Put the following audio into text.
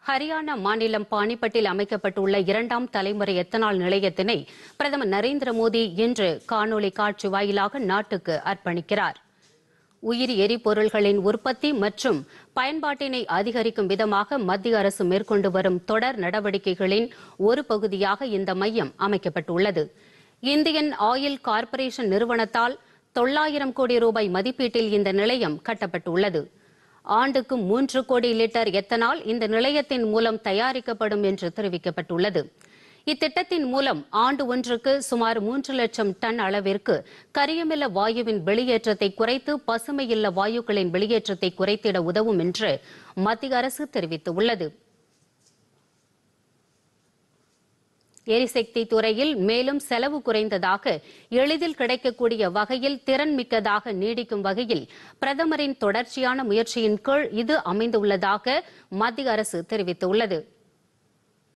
ஹரியானா மாநிலம் பானிபட்டில் அமைக்கப்பட்டுள்ள இரண்டாம் தலைமுறை எத்தனால் நிலையத்தினை பிரதமர் நரேந்திர மோடி இன்று காணொலி காட்சி வாயிலாக நாட்டுக்கு அர்ப்பணிக்கிறார் உயிரி எரிபொருள்களின் உற்பத்தி மற்றும் பயன்பாட்டினை அதிகரிக்கும் விதமாக மத்திய அரசு மேற்கொண்டு வரும் தொடர் நடவடிக்கைகளின் ஒரு பகுதியாக இந்த மையம் அமைக்கப்பட்டுள்ளது இந்தியன் ஆயில் கார்ப்பரேஷன் நிறுவனத்தால் தொள்ளாயிரம் கோடி ரூபாய் மதிப்பீட்டில் இந்த நிலையம் கட்டப்பட்டுள்ளது ஆண்டுக்கு மூன்று கோடி லிட்டர் எத்தனால் இந்த நிலையத்தின் மூலம் தயாரிக்கப்படும் என்று தெரிவிக்கப்பட்டுள்ளது இத்திட்டத்தின் மூலம் ஆண்டு ஒன்றுக்கு சுமார் மூன்று லட்சம் டன் அளவிற்கு கரியமில வாயுவின் வெளியேற்றத்தை குறைத்து பசுமையில்ல வாயுக்களின் வெளியேற்றத்தை குறைத்திட உதவும் என்று மத்திய அரசு தெரிவித்துள்ளது எரிசக்தி துறையில் மேலும் செலவு குறைந்ததாக எளிதில் கிடைக்கக்கூடிய வகையில் திறன் மிக்கதாக நீடிக்கும் வகையில் பிரதமரின் தொடர்ச்சியான முயற்சியின் கீழ் இது அமைந்துள்ளதாக மத்திய அரசு தெரிவித்துள்ளது